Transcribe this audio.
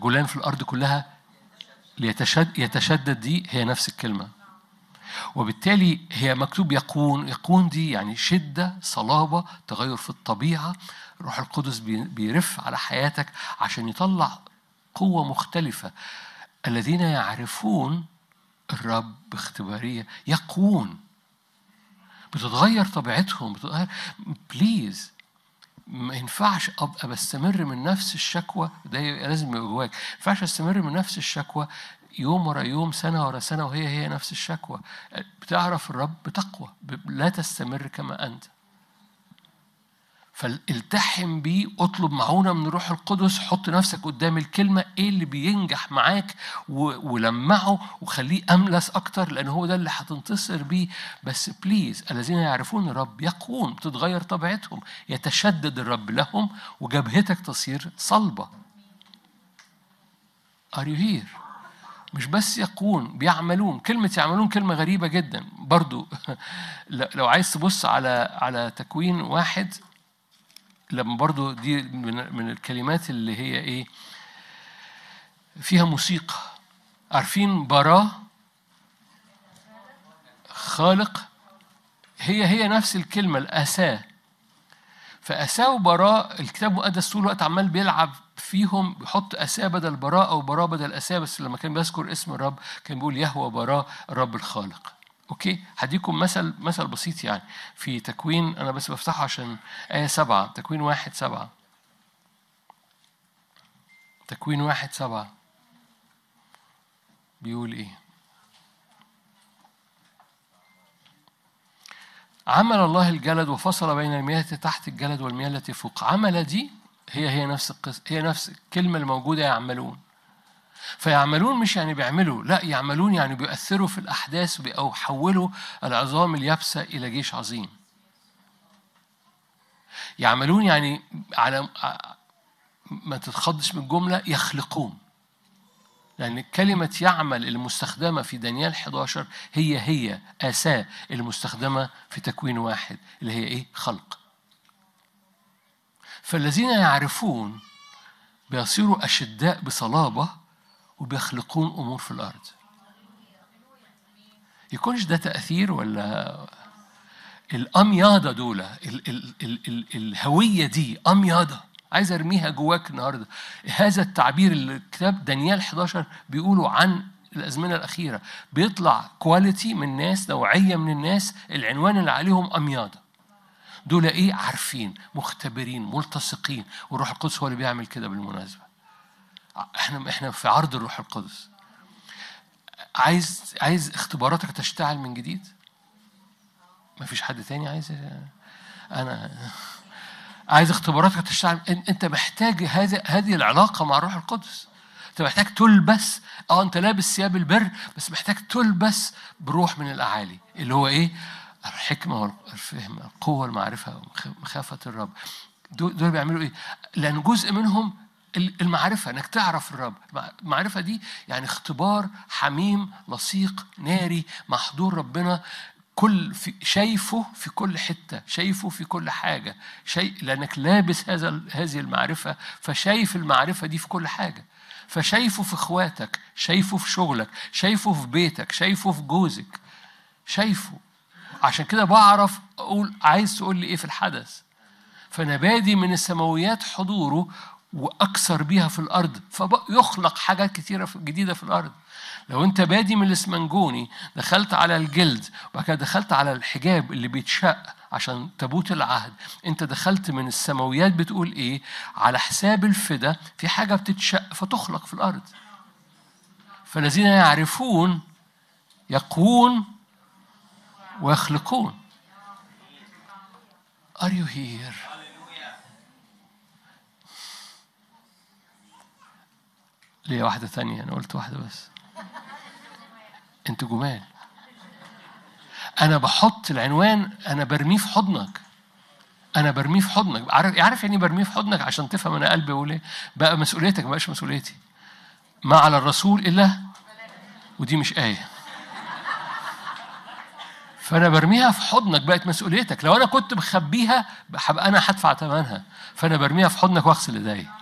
رجلان في الأرض كلها ليتشد يتشدد دي هي نفس الكلمة وبالتالي هي مكتوب يقون يقون دي يعني شدة صلابة تغير في الطبيعة روح القدس بي- بيرف على حياتك عشان يطلع قوة مختلفة الذين يعرفون الرب باختبارية يقوون بتتغير طبيعتهم بتتغير بليز ما ينفعش ابقى بستمر من نفس الشكوى ده لازم يبقى جواك ما ينفعش استمر من نفس الشكوى يوم ورا يوم سنه ورا سنه وهي هي نفس الشكوى بتعرف الرب بتقوى ب- لا تستمر كما انت فالتحم بيه اطلب معونة من الروح القدس حط نفسك قدام الكلمة ايه اللي بينجح معاك و- ولمعه وخليه أملس أكتر لأن هو ده اللي هتنتصر بيه بس بليز الذين يعرفون الرب يقوون تتغير طبيعتهم يتشدد الرب لهم وجبهتك تصير صلبة Are you here؟ مش بس يقون بيعملون كلمة يعملون كلمة غريبة جدا برضو لو عايز تبص على على تكوين واحد لما برضو دي من, من الكلمات اللي هي ايه فيها موسيقى عارفين براء خالق هي هي نفس الكلمة الأساة فأساة وبراء الكتاب المقدس طول الوقت عمال بيلعب فيهم بيحط أساة بدل براء أو براء بدل أساة بس لما كان بيذكر اسم الرب كان بيقول يهوى براء الرب الخالق اوكي هديكم مثل مثل بسيط يعني في تكوين انا بس بفتحه عشان آية سبعة تكوين واحد سبعة تكوين واحد سبعة بيقول ايه عمل الله الجلد وفصل بين المياه التي تحت الجلد والمياه التي فوق عمل دي هي هي نفس القصة هي نفس الكلمة اللي موجودة يعملون فيعملون مش يعني بيعملوا لا يعملون يعني بيؤثروا في الأحداث أو يحولوا العظام اليابسة إلى جيش عظيم يعملون يعني على ما تتخضش من الجملة يخلقون لأن كلمة يعمل المستخدمة في دانيال 11 هي هي أساة المستخدمة في تكوين واحد اللي هي إيه؟ خلق. فالذين يعرفون بيصيروا أشداء بصلابة وبيخلقون أمور في الأرض. يكونش ده تأثير ولا الأمياضة دول ال ال ال ال الهوية دي أمياضة عايز ارميها جواك النهارده هذا التعبير اللي الكتاب دانيال 11 بيقولوا عن الازمنه الاخيره بيطلع كواليتي من ناس نوعيه من الناس العنوان اللي عليهم امياضه دول ايه عارفين مختبرين ملتصقين والروح القدس هو اللي بيعمل كده بالمناسبه احنا احنا في عرض الروح القدس عايز عايز اختباراتك تشتعل من جديد ما فيش حد تاني عايز انا عايز اختباراتك تشتغل انت محتاج هذه هذه العلاقه مع الروح القدس انت محتاج تلبس اه انت لابس ثياب البر بس محتاج تلبس بروح من الاعالي اللي هو ايه الحكمه والفهم القوه المعرفه مخافه الرب دول بيعملوا ايه لان جزء منهم المعرفة انك تعرف الرب المعرفة دي يعني اختبار حميم لصيق ناري مع حضور ربنا كل في شايفه في كل حتة شايفه في كل حاجة شيء لأنك لابس هذا هذه المعرفة فشايف المعرفة دي في كل حاجة فشايفه في اخواتك شايفه في شغلك شايفه في بيتك شايفه في جوزك شايفه عشان كده بعرف أقول عايز تقول لي إيه في الحدث فأنا بادي من السماويات حضوره وأكثر بيها في الأرض فيخلق حاجات كتيرة جديدة في الأرض لو انت بادي من الاسمنجوني دخلت على الجلد وبعد كده دخلت على الحجاب اللي بيتشق عشان تابوت العهد انت دخلت من السماويات بتقول ايه على حساب الفدا في حاجه بتتشق فتخلق في الارض فالذين يعرفون يقوون ويخلقون Are you here? ليه واحدة ثانية أنا قلت واحدة بس انت جمال انا بحط العنوان انا برميه في حضنك انا برميه في حضنك عارف عارف يعني برميه في حضنك عشان تفهم انا قلبي بقول ايه بقى مسؤوليتك ما بقاش مسؤوليتي ما على الرسول الا ودي مش ايه فانا برميها في حضنك بقت مسؤوليتك لو انا كنت مخبيها هبقى انا هدفع ثمنها فانا برميها في حضنك واغسل ايدي